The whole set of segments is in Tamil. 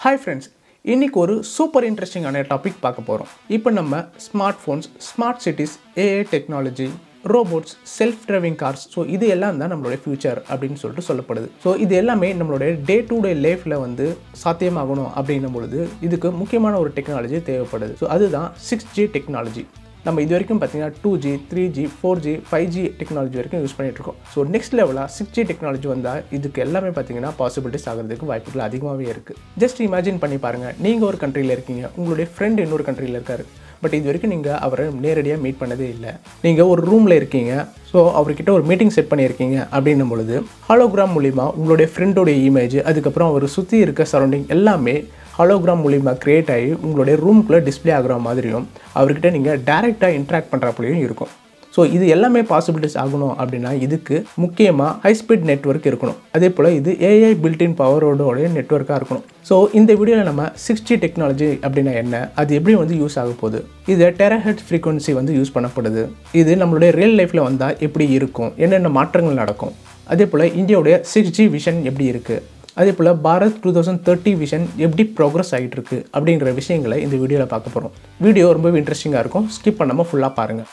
ஹாய் ஃப்ரெண்ட்ஸ் இன்னைக்கு ஒரு சூப்பர் இன்ட்ரெஸ்டிங்கான டாபிக் பார்க்க போகிறோம் இப்போ நம்ம smart phones smart cities AI technology robots self driving cars so இது எல்லாம் தான் நம்மளுடைய ஃபியூச்சர் அப்படின்னு சொல்லிட்டு சொல்லப்படுது ஸோ இது எல்லாமே நம்மளுடைய டே டு டே லைஃப்பில் வந்து சாத்தியமாகணும் அப்படின்னும் பொழுது இதுக்கு முக்கியமான ஒரு டெக்னாலஜி தேவைப்படுது ஸோ அதுதான் சிக்ஸ் ஜி டெக்னாலஜி நம்ம இது வரைக்கும் பார்த்தீங்கன்னா two G three G four G five G technology வரைக்கும் யூஸ் பண்ணிட்டு இருக்கோம் ஸோ நெக்ஸ்ட் லெவலாக சிக்ஸ் ஜி டெக்னாலஜி வந்தால் இதுக்கு எல்லாமே பார்த்தீங்கன்னா பாசிபிலிட்டிஸ் ஆகிறதுக்கு வாய்ப்புகள் அதிகமாகவே இருக்குது ஜஸ்ட் இமேஜின் பண்ணி பாருங்கள் நீங்கள் ஒரு கண்ட்ரியில் இருக்கீங்க உங்களுடைய ஃப்ரெண்ட் இன்னொரு கண்ட்ரியில் இருக்காரு பட் இது வரைக்கும் நீங்கள் அவரை நேரடியாக மீட் பண்ணதே இல்லை நீங்கள் ஒரு ரூமில் இருக்கீங்க ஸோ அவர்கிட்ட ஒரு மீட்டிங் செட் பண்ணியிருக்கீங்க அப்படின்னும் பொழுது ஹாலோகிராம் மூலிமா உங்களுடைய ஃப்ரெண்டோடைய இமேஜ் அதுக்கப்புறம் அவர் சுற்றி இருக்க சரௌண்டிங் எல்லாமே ஹாலோகிராம் மூலிமா க்ரியேட் ஆகி உங்களுடைய ரூம்குள்ளே டிஸ்ப்ளே ஆகுற மாதிரியும் அவர்கிட்ட நீங்கள் டைரெக்டாக இன்ட்ராக்ட் பண்ணுறப்பலையும் இருக்கும் ஸோ இது எல்லாமே பாசிபிலிட்டிஸ் ஆகணும் அப்படின்னா இதுக்கு முக்கியமாக ஹை ஸ்பீட் நெட்ஒர்க் இருக்கணும் அதே போல் இது ஏஐ பில்டின் பவரோட நெட்ஒர்க்காக இருக்கணும் ஸோ இந்த வீடியோவில் நம்ம சிக்ஸ் ஜி டெக்னாலஜி அப்படின்னா என்ன அது எப்படி வந்து யூஸ் ஆக போகுது இது டெராஹெட் ஃப்ரீக்வன்சி வந்து யூஸ் பண்ணப்படுது இது நம்மளுடைய ரியல் லைஃப்பில் வந்தால் எப்படி இருக்கும் என்னென்ன மாற்றங்கள் நடக்கும் அதே போல் இந்தியாவுடைய சிக்ஸ் ஜி விஷன் எப்படி இருக்குது அதே போல் Bharat two thousand thirty vision எப்படி ப்ரோக்ரஸ் ஆகிட்டு இருக்கு அப்படிங்கிற விஷயங்களை இந்த வீடியோவில் பார்க்க போகிறோம் வீடியோ ரொம்பவே இன்ட்ரெஸ்டிங்காக இருக்கும் ஸ்கிப் பண்ணாமல் ஃபுல்லாக பாருங்கள்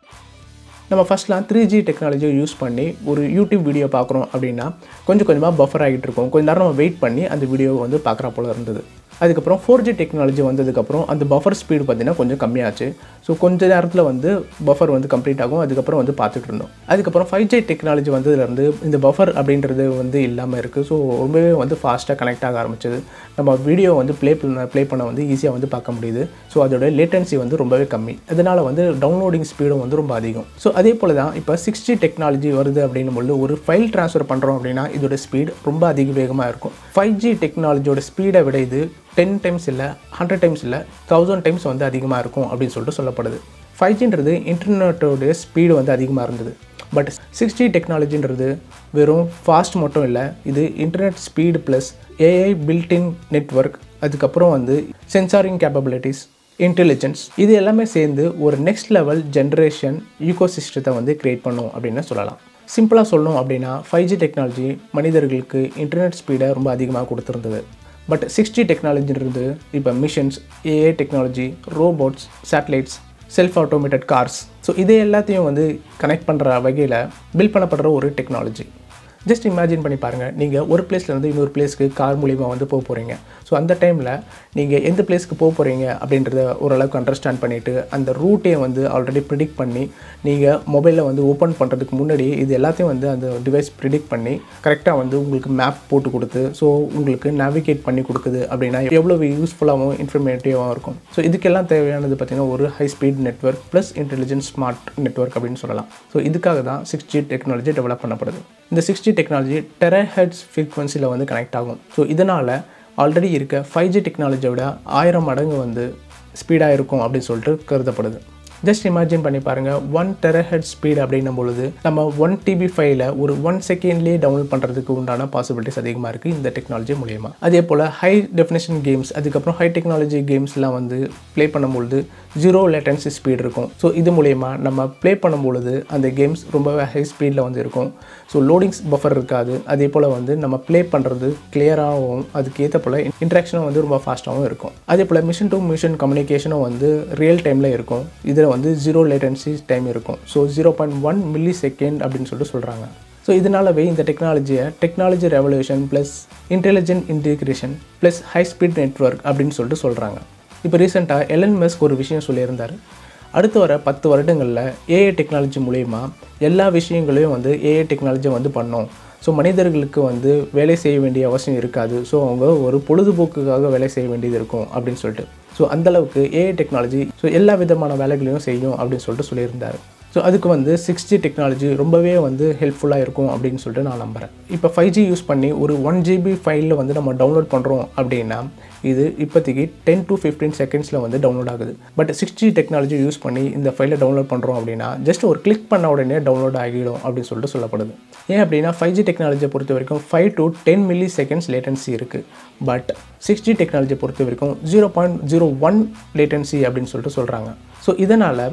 நம்ம ஃபஸ்ட்லாம் த்ரீ ஜி டெக்னாலஜியை யூஸ் பண்ணி ஒரு யூடியூப் வீடியோ பார்க்குறோம் அப்படின்னா கொஞ்சம் கொஞ்சமாக பஃபர் ஆகிட்டு இருக்கும் கொஞ்ச நேரம் நம்ம வெயிட் பண்ணி அந்த வீடியோவை வந்து பார்க்குற போல இருந்தது அதுக்கப்புறம் ஃபோர் ஜி டெக்னாலஜி வந்ததுக்கப்புறம் அந்த பஃபர் ஸ்பீடு பார்த்திங்கன்னா கொஞ்சம் கம்மியாச்சு ஸோ கொஞ்ச நேரத்தில் வந்து பஃபர் வந்து கம்ப்ளீட் ஆகும் அதுக்கப்புறம் வந்து பார்த்துட்டு இருந்தோம் அதுக்கப்புறம் ஃபைவ் ஜி டெக்னாலஜி வந்ததுலேருந்து இந்த பஃபர் அப்படின்றது வந்து இல்லாமல் இருக்குது ஸோ ரொம்பவே வந்து ஃபாஸ்ட்டாக கனெக்ட் ஆக ஆரம்பிச்சது நம்ம வீடியோ வந்து ப்ளே பண்ண ப்ளே பண்ண வந்து ஈஸியாக வந்து பார்க்க முடியுது ஸோ அதோட லேட்டன்சி வந்து ரொம்பவே கம்மி அதனால் வந்து டவுன்லோடிங் ஸ்பீடும் வந்து ரொம்ப அதிகம் ஸோ அதே போல் தான் இப்போ சிக்ஸ் ஜி டெக்னாலஜி வருது அப்படின்னும் பொழுது ஒரு ஃபைல் ட்ரான்ஸ்ஃபர் பண்ணுறோம் அப்படின்னா இதோட ஸ்பீட் ரொம்ப அதிக வேகமாக இருக்கும் ஃபைவ் ஜி டெக்னாலஜியோட ஸ்பீடை விட இது டென் டைம்ஸ் இல்லை ஹண்ட்ரட் டைம்ஸ் இல்லை தௌசண்ட் டைம்ஸ் வந்து அதிகமாக இருக்கும் அப்படின்னு சொல்லிட்டு சொல்லப்படுது ஃபைவ் ஜின்றது இன்டர்நெட்டோடைய ஸ்பீடு வந்து அதிகமாக இருந்தது பட் சிக்ஸ் ஜி டெக்னாலஜின்றது வெறும் ஃபாஸ்ட் மட்டும் இல்லை இது internet speed plus AI built in network அதுக்கப்புறம் வந்து சென்சாரிங் கேப்பபிலிட்டிஸ் இன்டெலிஜென்ஸ் இது எல்லாமே சேர்ந்து ஒரு நெக்ஸ்ட் லெவல் ஜென்ரேஷன் ஈகோ சிஸ்டத்தை வந்து க்ரியேட் பண்ணும் அப்படின்னு சொல்லலாம் சிம்பிளாக சொல்லணும் அப்படின்னா ஃபைவ் ஜி டெக்னாலஜி மனிதர்களுக்கு இன்டர்நெட் ஸ்பீடை ரொம்ப அதிகமாக கொடுத்துருந்தது பட் சிக்ஸ் ஜி டெக்னாலஜின்றது இப்போ machines AI technology robots satellites self automated cars so இது எல்லாத்தையும் வந்து கனெக்ட் பண்ணுற வகையில் பில்ட் பண்ணப்படுற ஒரு டெக்னாலஜி ஜஸ்ட் இமேஜின் பண்ணி பாருங்கள் நீங்கள் ஒரு பிளேஸ்லேருந்து இன்னொரு பிளேஸ்க்கு கார் மூலிமா வந்து போக போகிறீங்க ஸோ அந்த டைமில் நீங்கள் எந்த பிளேஸ்க்கு போக போகிறீங்க அப்படின்றத ஓரளவுக்கு அண்டர்ஸ்டாண்ட் பண்ணிவிட்டு அந்த ரூட்டே வந்து ஆல்ரெடி ப்ரிடிக்ட் பண்ணி நீங்கள் மொபைலில் வந்து ஓப்பன் பண்ணுறதுக்கு முன்னாடி இது எல்லாத்தையும் வந்து அந்த டிவைஸ் ப்ரிடிக்ட் பண்ணி கரெக்டாக வந்து உங்களுக்கு மேப் போட்டு கொடுத்து ஸோ உங்களுக்கு நேவிகேட் பண்ணி கொடுக்குது அப்படின்னா எவ்வளோ யூஸ்ஃபுல்லாகவும் இன்ஃபர்மேட்டிவாகவும் இருக்கும் ஸோ இதுக்கெல்லாம் தேவையானது பார்த்திங்கன்னா ஒரு high speed network plus intelligent smart network அப்படின்னு சொல்லலாம் ஸோ இதுக்காக தான் சிக்ஸ் ஜி டெக்னாலஜி டெவலப் பண்ணப்படுது இந்த சிக்ஸ் ஜி டெக்னாலஜி டெரஹெட்ஸ் ஃப்ரீக்வன்சியில் வந்து கனெக்ட் ஆகும் ஸோ இதனால் ஆல்ரெடி இருக்க ஃபைவ் ஜி டெக்னாலஜியை விட ஆயிரம் மடங்கு வந்து ஸ்பீடாக இருக்கும் அப்படின்னு சொல்லிட்டு கருதப்படுது ஜஸ்ட் இமேஜின் பண்ணி பாருங்கள் ஒன் டெரஹெட் ஸ்பீட் அப்படின்னும் பொழுது நம்ம ஒன் டிபி ஃபைல ஒரு ஒன் செகண்ட்லேயே டவுன்லோட் பண்ணுறதுக்கு உண்டான பாசிபிலிட்டிஸ் அதிகமாக இருக்குது இந்த டெக்னாலஜி மூலயமா அதே போல் ஹை டெஃபினேஷன் கேம்ஸ் அதுக்கப்புறம் ஹை டெக்னாலஜி கேம்ஸ்லாம் வந்து ப்ளே பண்ணும்பொழுது ஜீரோ லேட்டன்சி ஸ்பீட் இருக்கும் ஸோ இது மூலயமா நம்ம ப்ளே பண்ணும்பொழுது அந்த கேம்ஸ் ரொம்பவே ஹை ஸ்பீடில் வந்து இருக்கும் ஸோ லோடிங்ஸ் பஃபர் இருக்காது அதே போல் வந்து நம்ம ப்ளே பண்ணுறது கிளியராகவும் அதுக்கு ஏற்ற போல் இன்ட்ராக்ஷனும் வந்து ரொம்ப ஃபாஸ்ட்டாகவும் இருக்கும் அதே போல் மிஷின் டு மிஷின் கம்யூனிகேஷனும் வந்து ரியல் டைமில் இருக்கும் இதில் வந்து ஜீரோ லேட்டன்சி டைம் இருக்கும் so zero point one millisecond அப்படின்னு சொல்லிட்டு சொல்கிறாங்க ஸோ இதனாலவே இந்த டெக்னாலஜியை technology revolution plus intelligent integration plus high speed network அப்படின்னு சொல்லிட்டு சொல்கிறாங்க இப்போ ரீசெண்டாக எலன் மெஸ்க் ஒரு விஷயம் சொல்லியிருந்தார் அடுத்து வர பத்து வருடங்களில் ஏஐ டெக்னாலஜி மூலயமா எல்லா விஷயங்களையும் வந்து ஏஐ டெக்னாலஜி வந்து பண்ணோம் ஸோ மனிதர்களுக்கு வந்து வேலை செய்ய வேண்டிய அவசியம் இருக்காது ஸோ அவங்க ஒரு பொழுதுபோக்குக்காக வேலை செய்ய வேண்டியது இருக்கும் அப்படின்னு சொல்லிட்டு ஸோ அந்தளவுக்கு ஏஐ டெக்னாலஜி ஸோ எல்லா விதமான வேலைகளையும் செய்யும் அப்படின்னு சொல்லிட்டு சொல்லியிருந்தார் ஸோ அதுக்கு வந்து சிக்ஸ் ஜி டெக்னாலஜி ரொம்பவே வந்து ஹெல்ப்ஃபுல்லாக இருக்கும் அப்படின்னு சொல்லிட்டு நான் நம்புகிறேன் இப்போ ஃபைவ் ஜி யூஸ் பண்ணி ஒரு ஒன் ஜிபி ஃபைலில் வந்து நம்ம டவுன்லோட் பண்ணுறோம் அப்படின்னா இது இப்போதைக்கு டென் டு ஃபிஃப்டீன் செகண்ட்ஸில் வந்து டவுன்லோட் ஆகுது but six G technology use பண்ணி இந்த ஃபைலை டவுன்லோட் பண்ணுறோம் அப்படின்னா ஜஸ்ட் ஒரு கிளிக் பண்ண உடனே டவுன்லோட் ஆகிடும் அப்படின்னு சொல்லிட்டு சொல்லப்படுது ஏன் அப்படின்னா ஃபைவ் ஜி டெக்னாலஜியை பொறுத்த வரைக்கும் five to ten milliseconds latency இருக்குது பட் சிக்ஸ் ஜி டெக்னாலஜியை பொறுத்த வரைக்கும் zero point zero one latency அப்படின்னு சொல்லிட்டு சொல்கிறாங்க ஸோ இதனால்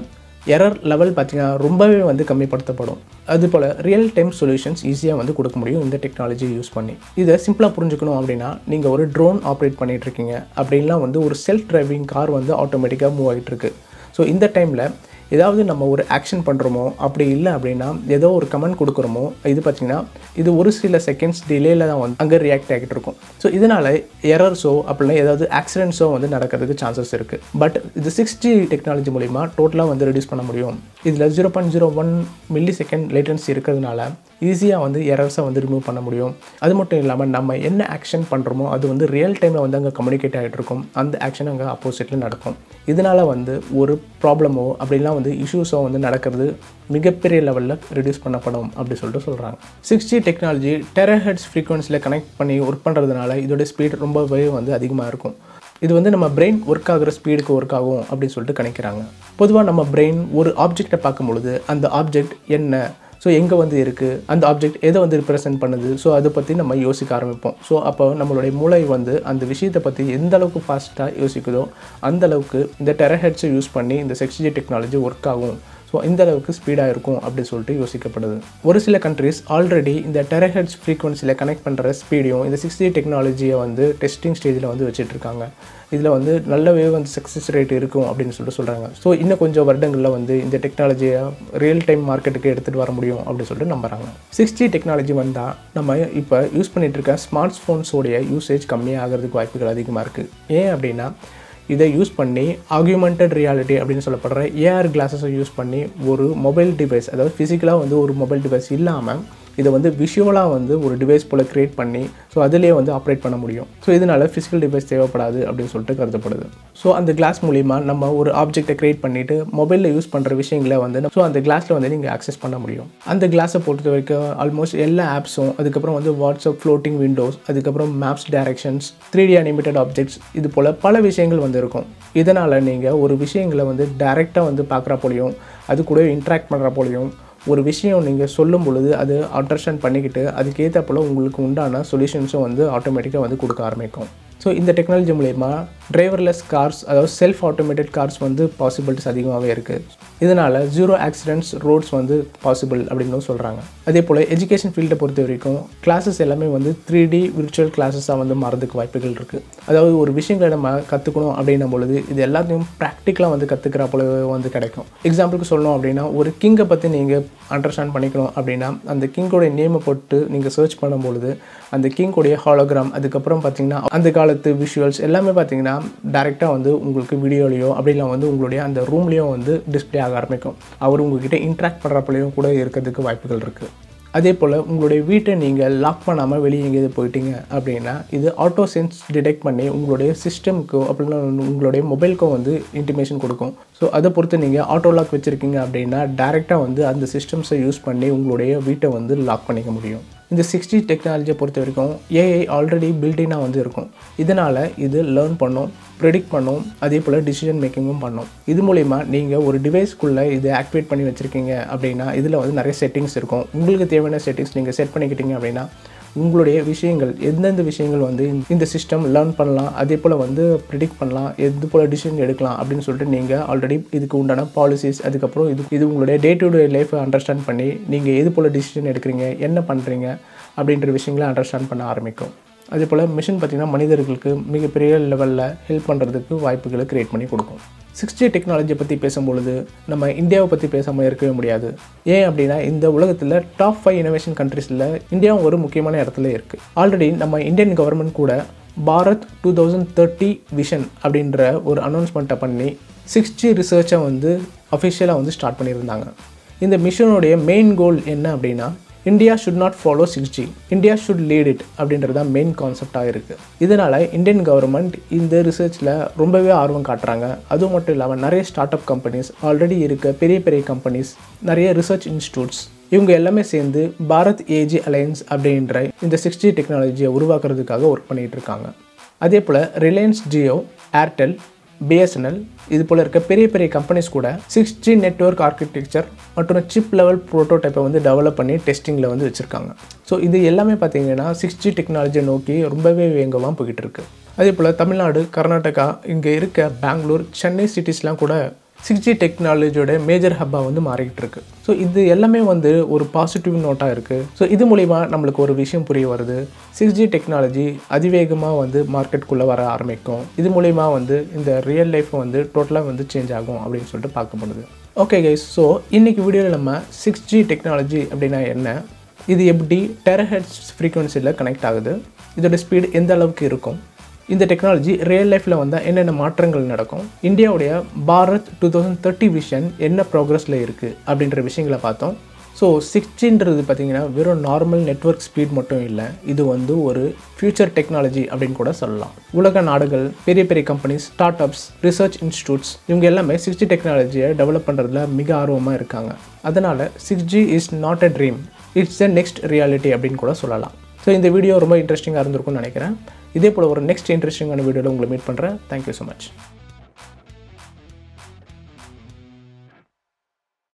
எரர் லெவல் பார்த்தீங்கன்னா ரொம்பவே வந்து கம்மிப்படுத்தப்படும் அது போல் ரியல் டைம் சொல்யூஷன்ஸ் ஈஸியாக வந்து கொடுக்க முடியும் இந்த டெக்னாலஜி யூஸ் பண்ணி இதை சிம்பிளாக புரிஞ்சுக்கணும் அப்படின்னா நீங்கள் ஒரு ட்ரோன் ஆப்ரேட் பண்ணிட்டு இருக்கீங்க அப்படின்லாம் வந்து ஒரு செல்ஃப் டிரைவிங் கார் வந்து ஆட்டோமேட்டிக்காக மூவ் ஆகிட்டு இருக்கு ஸோ இந்த டைமில் ஏதாவது நம்ம ஒரு ஆக்ஷன் பண்ணுறோமோ அப்படி இல்லை அப்படின்னா ஏதோ ஒரு கமெண்ட் கொடுக்குறோமோ இது பார்த்திங்கன்னா இது ஒரு சில செகண்ட்ஸ் டிலேயில் தான் வந்து அங்கே ரியாக்ட் ஆகிட்டு இருக்கும் ஸோ இதனால் எரர்ஸோ அப்படின்னா ஏதாவது ஆக்சிடென்ட்ஸோ வந்து நடக்கிறதுக்கு சான்சஸ் இருக்குது பட் இது சிக்ஸ் ஜி டெக்னாலஜி மூலிமா டோட்டலாக வந்து ரெடியூஸ் பண்ண முடியும் இதில் zero point zero one millisecond latency இருக்கிறதுனால ஈஸியாக வந்து எரர்ஸை வந்து ரிமூவ் பண்ண முடியும் அது மட்டும் இல்லாமல் நம்ம என்ன ஆக்ஷன் பண்ணுறோமோ அது வந்து ரியல் டைமில் வந்து அங்கே கம்யூனிகேட் ஆகிட்டு இருக்கும் அந்த ஆக்ஷன் அங்கே ஆப்போசிட்டில் நடக்கும் இதனால் வந்து ஒரு ப்ராப்ளமோ அப்படிலாம் வந்து இஷ்யூஸோ வந்து நடக்கிறது மிகப்பெரிய லெவலில் ரெடியூஸ் பண்ணப்படும் அப்படி சொல்லிட்டு சொல்கிறாங்க சிக்ஸ் ஜி டெக்னாலஜி டெரஹெட்ஸ் ஃப்ரீக்வன்சியில் கனெக்ட் பண்ணி ஒர்க் பண்ணுறதுனால இதோட ஸ்பீட் ரொம்பவே வந்து அதிகமாக இருக்கும் இது வந்து நம்ம பிரெயின் ஒர்க் ஆகிற ஸ்பீடுக்கு ஒர்க் ஆகும் அப்படின்னு சொல்லிட்டு கணிக்கிறாங்க பொதுவாக நம்ம பிரெயின் ஒரு ஆப்ஜெக்டை பார்க்கும் பொழுது அந்த ஆப்ஜெக்ட் என்ன ஸோ எங்கே வந்து இருக்குது அந்த ஆப்ஜெக்ட் எதை வந்து ரிப்ரசென்ட் பண்ணுது ஸோ அதை பற்றி நம்ம யோசிக்க ஆரம்பிப்போம் ஸோ அப்போ நம்மளுடைய மூளை வந்து அந்த விஷயத்தை பற்றி எந்த அளவுக்கு ஃபாஸ்ட்டாக யோசிக்குதோ அந்த அளவுக்கு இந்த டெரஹெட்ஸை யூஸ் பண்ணி இந்த சிக்ஸ் ஜி டெக்னாலஜி ஒர்க் ஆகும் ஸோ இந்த அளவுக்கு ஸ்பீடாக இருக்கும் அப்படின்னு சொல்லிட்டு யோசிக்கப்படுது ஒரு சில கண்ட்ரிஸ் ஆல்ரெடி இந்த டெரஹெட்ஸ் ஃப்ரீக்வன்சியில் கனெக்ட் பண்ணுற ஸ்பீடையும் இந்த சிக்ஸ் ஜி டெக்னாலஜியை வந்து டெஸ்டிங் ஸ்டேஜில் வந்து வச்சுட்டு இருக்காங்க இதில் வந்து நல்லாவே வந்து சக்ஸஸ் ரேட் இருக்கும் அப்படின்னு சொல்லிட்டு சொல்கிறாங்க ஸோ இன்னும் கொஞ்சம் வருடங்களில் வந்து இந்த டெக்னாலஜியை ரியல் டைம் மார்க்கெட்டுக்கு எடுத்துகிட்டு வர முடியும் அப்படின்னு சொல்லிட்டு நம்புறாங்க சிக்ஸ் ஜி டெக்னாலஜி வந்தால் நம்ம இப்போ யூஸ் பண்ணிகிட்டு இருக்க ஸ்மார்ட் ஃபோன்ஸோடைய யூசேஜ் கம்மியாகிறதுக்கு வாய்ப்புகள் அதிகமாக இருக்குது ஏன் அப்படின்னா இதை யூஸ் பண்ணி ஆக்யூமெண்டட் ரியாலிட்டி அப்படின்னு சொல்லப்படுற ஏஆர் கிளாஸஸை யூஸ் பண்ணி ஒரு மொபைல் டிவைஸ் அதாவது ஃபிசிக்கலாக வந்து ஒரு மொபைல் டிவைஸ் இல்லாமல் இதை வந்து விஷுவலாக வந்து ஒரு டிவைஸ் போல் க்ரியேட் பண்ணி ஸோ அதிலே வந்து ஆப்ரேட் பண்ண முடியும் ஸோ இதனால் ஃபிசிக்கல் டிவைஸ் தேவைப்படாது அப்படின்னு சொல்லிட்டு கருதப்படுது ஸோ அந்த கிளாஸ் மூலிமா நம்ம ஒரு ஆப்ஜெக்டை க்ரியேட் பண்ணிவிட்டு மொபைலில் யூஸ் பண்ணுற விஷயங்களை வந்து ஸோ அந்த கிளாஸில் வந்து நீங்கள் ஆக்சஸ் பண்ண முடியும் அந்த கிளாஸை பொறுத்த வரைக்கும் ஆல்மோஸ்ட் எல்லா ஆப்ஸும் அதுக்கப்புறம் வந்து வாட்ஸ்அப் ஃப்ளோட்டிங் விண்டோஸ் அதுக்கப்புறம் maps directions three D animated objects இது போல் பல விஷயங்கள் வந்து இருக்கும் இதனால் நீங்கள் ஒரு விஷயங்களை வந்து டைரெக்டாக வந்து பார்க்குற போலையும் அது கூட இன்ட்ராக்ட் பண்ணுற போலையும் ஒரு விஷயம் நீங்கள் சொல்லும் பொழுது அது அண்டர்ஸ்டாண்ட் பண்ணிக்கிட்டு அதுக்கேற்ற போல் உங்களுக்கு உண்டான சொல்யூஷன்ஸும் வந்து ஆட்டோமேட்டிக்காக வந்து கொடுக்க ஆரம்பிக்கும் ஸோ இந்த டெக்னாலஜி மூலயமா டிரைவர்லெஸ் கார்ஸ் அதாவது செல்ஃப் ஆட்டோமேட்டட் கார்ஸ் வந்து பாசிபிலிட்டிஸ் அதிகமாகவே இருக்குது இதனால் ஜீரோ ஆக்சிடென்ட்ஸ் ரோட்ஸ் வந்து பாசிபிள் அப்படின்னு சொல்கிறாங்க அதே போல் எஜுகேஷன் ஃபீல்டை பொறுத்த வரைக்கும் கிளாஸஸ் எல்லாமே வந்து த்ரீ டி விர்ச்சுவல் கிளாஸஸாக வந்து மாறதுக்கு வாய்ப்புகள் இருக்குது அதாவது ஒரு விஷயங்களை நம்ம கற்றுக்கணும் அப்படின்னும் பொழுது இது எல்லாத்தையும் ப்ராக்டிக்கலாக வந்து கற்றுக்கிற போல வந்து கிடைக்கும் எக்ஸாம்பிளுக்கு சொல்லணும் அப்படின்னா ஒரு கிங்கை பற்றி நீங்கள் அண்டர்ஸ்டாண்ட் பண்ணிக்கணும் அப்படின்னா அந்த கிங்கோடைய நேமை போட்டு நீங்கள் சர்ச் பண்ணும்பொழுது அந்த கிங்கோடைய ஹாலோகிராம் அதுக்கப்புறம் பார்த்தீங்கன்னா அந்த காலத்து விஷுவல்ஸ் எல்லாமே பார்த்தீங்கன்னா டேரெக்டாக வந்து உங்களுக்கு வீடியோலையோ அப்படிலாம் வந்து உங்களுடைய அந்த ரூம்லேயும் வந்து டிஸ்பிளே ஆக ஆரம்பிக்கும் அவர் உங்ககிட்ட இன்ட்ராக்ட் பண்ணுறப்பலையும் கூட இருக்கிறதுக்கு வாய்ப்புகள் இருக்குது அதே போல் உங்களுடைய வீட்டை நீங்கள் லாக் பண்ணாமல் வெளியே எங்கேயாவது போயிட்டீங்க அப்படின்னா இது ஆட்டோ சென்ஸ் டிடெக்ட் பண்ணி உங்களுடைய சிஸ்டம்க்கோ அப்படின்னா உங்களுடைய மொபைலுக்கோ வந்து இன்டிமேஷன் கொடுக்கும் ஸோ அதை பொறுத்து நீங்கள் ஆட்டோ லாக் வச்சுருக்கீங்க அப்படின்னா டேரெக்டாக வந்து அந்த சிஸ்டம்ஸை யூஸ் பண்ணி உங்களுடைய வீட்டை வந்து லாக் பண்ணிக்க முடியும் இந்த சிக்ஸ்டி டெக்னாலஜியை பொறுத்த வரைக்கும் ஏஐ ஆல்ரெடி பில்டினாக வந்து இருக்கும் இதனால் இது லேர்ன் பண்ணும் ப்ரெடிக்ட் பண்ணும் அதே போல் டிசிஷன் மேக்கிங்கும் பண்ணும் இது மூலிமா நீங்கள் ஒரு டிவைஸ்க்குள்ளே இதை ஆக்டிவேட் பண்ணி வச்சுருக்கீங்க அப்படின்னா இதில் வந்து நிறைய செட்டிங்ஸ் இருக்கும் உங்களுக்கு தேவையான செட்டிங்ஸ் நீங்கள் செட் பண்ணிக்கிட்டீங்க அப்படின்னா உங்களுடைய விஷயங்கள் எந்தெந்த விஷயங்கள் வந்து இந்த சிஸ்டம் லேர்ன் பண்ணலாம் அதே போல் வந்து ப்ரிடிக்ட் பண்ணலாம் எது போல் டிசிஷன் எடுக்கலாம் அப்படின்னு சொல்லிட்டு நீங்கள் ஆல்ரெடி இதுக்கு உண்டான பாலிசிஸ் அதுக்கப்புறம் இது இது உங்களுடைய டே டு டே லைஃப்பை அண்டர்ஸ்டாண்ட் பண்ணி நீங்கள் எது போல் டிசிஷன் எடுக்கிறீங்க என்ன பண்ணுறீங்க அப்படின்ற விஷயங்களை அண்டர்ஸ்டாண்ட் பண்ண ஆரம்பிக்கும் அதே போல் மிஷின் பார்த்திங்கன்னா மனிதர்களுக்கு மிகப்பெரிய லெவலில் ஹெல்ப் பண்ணுறதுக்கு வாய்ப்புகளை க்ரியேட் பண்ணி கொடுக்கும் சிக்ஸ் ஜி டெக்னாலஜியை பற்றி பேசும்பொழுது நம்ம இந்தியாவை பற்றி பேசாமல் இருக்கவே முடியாது ஏன் அப்படின்னா இந்த உலகத்தில் டாப் ஃபைவ் இனோவேஷன் கண்ட்ரீஸில் இந்தியாவும் ஒரு முக்கியமான இடத்துல இருக்குது ஆல்ரெடி நம்ம இந்தியன் கவர்மெண்ட் கூட Bharat two thousand thirty vision அப்படின்ற ஒரு அனௌன்ஸ்மெண்ட்டை பண்ணி சிக்ஸ் ஜி ரிசர்ச்சை வந்து அஃபிஷியலாக வந்து ஸ்டார்ட் பண்ணியிருந்தாங்க இந்த மிஷனுடைய மெயின் கோல் என்ன அப்படின்னா India should not follow six G India should lead it அப்படின்றது தான் மெயின் கான்செப்டாக இருக்குது இதனால் இந்தியன் கவர்மெண்ட் இந்த ரிசர்ச்சில் ரொம்பவே ஆர்வம் காட்டுறாங்க அதுவும் மட்டும் இல்லாமல் நிறைய ஸ்டார்ட் அப் கம்பெனிஸ் ஆல்ரெடி இருக்க பெரிய பெரிய கம்பெனிஸ் நிறைய ரிசர்ச் இன்ஸ்டியூட்ஸ் இவங்க எல்லாமே சேர்ந்து பாரத் ஏஜி அலையன்ஸ் அப்படின்ற இந்த சிக்ஸ் ஜி டெக்னாலஜியை உருவாக்குறதுக்காக ஒர்க் பண்ணிகிட்டு இருக்காங்க அதே போல் ரிலையன்ஸ் ஜியோ ஏர்டெல் பிஎஸ்என்எல் இது போல் இருக்க பெரிய பெரிய கம்பெனிஸ் கூட சிக்ஸ் ஜி நெட்ஒர்க் ஆர்கிடெக்சர் மற்றும் சிப் லெவல் ப்ரோட்டோடைப்பை வந்து டெவலப் பண்ணி டெஸ்டிங்கில் வந்து வச்சுருக்காங்க ஸோ இது எல்லாமே பார்த்தீங்கன்னா சிக்ஸ் ஜி டெக்னாலஜியை நோக்கி ரொம்பவே வேகமாக போய்கிட்டு இருக்கு அதே போல் தமிழ்நாடு கர்நாடகா இங்கே இருக்க பெங்களூர் சென்னை சிட்டிஸ்லாம் கூட சிக்ஸ் ஜி டெக்னாலஜியோட மேஜர் ஹப்பாக வந்து மாறிக்கிட்டு இருக்கு ஸோ இது எல்லாமே வந்து ஒரு பாசிட்டிவ் நோட்டாக இருக்குது ஸோ இது மூலிமா நம்மளுக்கு ஒரு விஷயம் புரிய வருது சிக்ஸ் ஜி டெக்னாலஜி அதிவேகமாக வந்து மார்க்கெட்டுக்குள்ளே வர ஆரம்பிக்கும் இது மூலிமா வந்து இந்த ரியல் லைஃப் வந்து டோட்டலாக வந்து சேஞ்ச் ஆகும் அப்படின்னு சொல்லிட்டு பார்க்கப்படுது ஓகே கைஸ் ஸோ இன்றைக்கி வீடியோவில் நம்ம சிக்ஸ் ஜி டெக்னாலஜி அப்படின்னா என்ன இது எப்படி டெரஹெட்ஸ் ஃப்ரீக்குவன்சியில் கனெக்ட் ஆகுது இதோட ஸ்பீடு எந்த அளவுக்கு இருக்கும் இந்த டெக்னாலஜி ரியல் லைஃப்பில் வந்தால் என்னென்ன மாற்றங்கள் நடக்கும் இந்தியாவுடைய Bharat two thousand thirty vision என்ன ப்ரோக்ரஸில் இருக்குது அப்படின்ற விஷயங்களை பார்த்தோம் ஸோ சிக்ஸ்டின்றது பார்த்தீங்கன்னா வெறும் நார்மல் நெட்ஒர்க் ஸ்பீட் மட்டும் இல்லை இது வந்து ஒரு ஃபியூச்சர் டெக்னாலஜி அப்படின்னு கூட சொல்லலாம் உலக நாடுகள் பெரிய பெரிய companies startups research institutes இவங்க எல்லாமே சிக்ஸ் ஜி டெக்னாலஜியை டெவலப் பண்ணுறதுல மிக ஆர்வமாக இருக்காங்க அதனால் six G is not a dream it's the next reality அப்படின்னு கூட சொல்லலாம் ஸோ இந்த வீடியோ ரொம்ப இன்ட்ரெஸ்டிங்காக இருந்திருக்கும்னு நினைக்கிறேன் இதே போல் ஒரு நெக்ஸ்ட் இன்ட்ரெஸ்டிங்கான வீடியோவில் உங்களை மீட் பண்ணுறேன் தேங்க்யூ ஸோ மச்